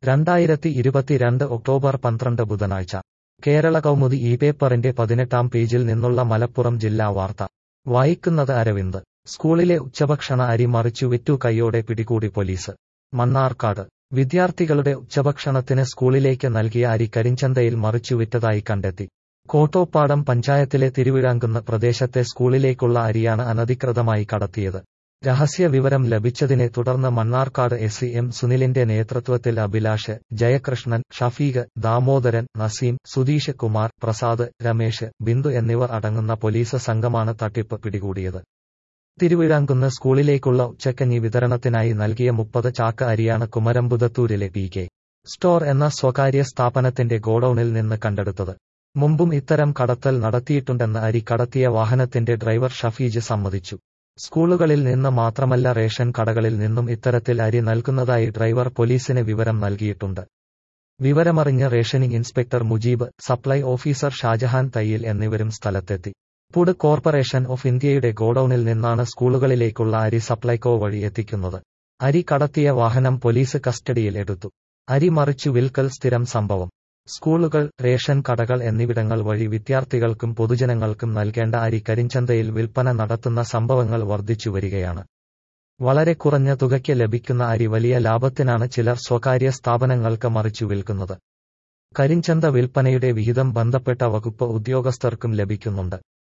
രണ്ടായിരത്തി ഇരുപത്തിരണ്ട് ഒക്ടോബർ പന്ത്രണ്ട് ബുധനാഴ്ച കേരള കൗമുദി ഈ പേപ്പറിന്റെ പതിനെട്ടാം പേജിൽ നിന്നുള്ള മലപ്പുറം ജില്ലാ വാർത്ത വായിക്കുന്നത് അരവിന്ദ് സ്കൂളിലെ ഉച്ചഭക്ഷണ അരി മറിച്ചു വിറ്റു കൈയോടെ പിടികൂടി പോലീസ് മണ്ണാർക്കാട് വിദ്യാർത്ഥികളുടെ ഉച്ചഭക്ഷണത്തിന് സ്കൂളിലേക്ക് നൽകിയ അരി കരിഞ്ചന്തയിൽ മറിച്ചു വിറ്റതായി കണ്ടെത്തി കോട്ടോപ്പാടം പഞ്ചായത്തിലെ തിരുവിഴാങ്കുന്ന് പ്രദേശത്തെ സ്കൂളിലേക്കുള്ള അരിയാണ് അനധികൃതമായി കടത്തിയത് രഹസ്യ വിവരം ലഭിച്ചതിനെ തുടർന്ന് മണ്ണാർക്കാട് എസ് എം സുനിലിന്റെ നേതൃത്വത്തിൽ അഭിലാഷ് ജയകൃഷ്ണൻ ഷഫീഖ് ദാമോദരൻ നസീം സുധീഷ് കുമാർ പ്രസാദ് രമേശ് ബിന്ദു എന്നിവർ അടങ്ങുന്ന പോലീസ് സംഘമാണ് തട്ടിപ്പ് പിടികൂടിയത് തിരുവിഴാങ്കുന്ന് സ്കൂളിലേക്കുള്ള ഉച്ചക്കഞ്ഞി വിതരണത്തിനായി നൽകിയ മുപ്പത് ചാക്ക് അരിയാണ് കുമരമ്പുതത്തൂരിലെ പി കെ സ്റ്റോർ എന്ന സ്വകാര്യ സ്ഥാപനത്തിന്റെ ഗോഡൌണിൽ നിന്ന് കണ്ടെടുത്തത് മുമ്പും ഇത്തരം കടത്തൽ നടത്തിയിട്ടുണ്ടെന്ന് അരി കടത്തിയ വാഹനത്തിന്റെ ഡ്രൈവർ ഷഫീജ് സമ്മതിച്ചു സ്കൂളുകളിൽ നിന്ന് മാത്രമല്ല റേഷൻ കടകളിൽ നിന്നും ഇത്തരത്തിൽ അരി നൽകുന്നതായി ഡ്രൈവർ പോലീസിന് വിവരം നൽകിയിട്ടുണ്ട് വിവരമറിഞ്ഞ rationing inspector Mujeeb supply officer Shajahan Thayyil എന്നിവരും സ്ഥലത്തെത്തി ഫുഡ് കോർപ്പറേഷൻ ഓഫ് ഇന്ത്യയുടെ ഗോഡൌണിൽ നിന്നാണ് സ്കൂളുകളിലേക്കുള്ള അരി സപ്ലൈകോ വഴി എത്തിക്കുന്നത് അരി കടത്തിയ വാഹനം പോലീസ് കസ്റ്റഡിയിൽ എടുത്തു അരി മറിച്ചു വിൽക്കൽ സ്ഥിരം സംഭവം സ്കൂളുകൾ റേഷൻ കടകൾ എന്നിവിടങ്ങൾ വഴി വിദ്യാർത്ഥികൾക്കും പൊതുജനങ്ങൾക്കും നൽകേണ്ട അരി കരിഞ്ചന്തയിൽ വിൽപ്പന നടത്തുന്ന സംഭവങ്ങൾ വർദ്ധിച്ചു വരികയാണ് വളരെ കുറഞ്ഞ തുകയ്ക്ക് ലഭിക്കുന്ന അരി വലിയ ലാഭത്തിനാണ് ചിലർ സ്വകാര്യ സ്ഥാപനങ്ങൾക്ക് മറിച്ചു വിൽക്കുന്നത് കരിഞ്ചന്ത വിൽപ്പനയുടെ വിഹിതം ബന്ധപ്പെട്ട വകുപ്പ് ഉദ്യോഗസ്ഥർക്കും ലഭിക്കുന്നുണ്ട്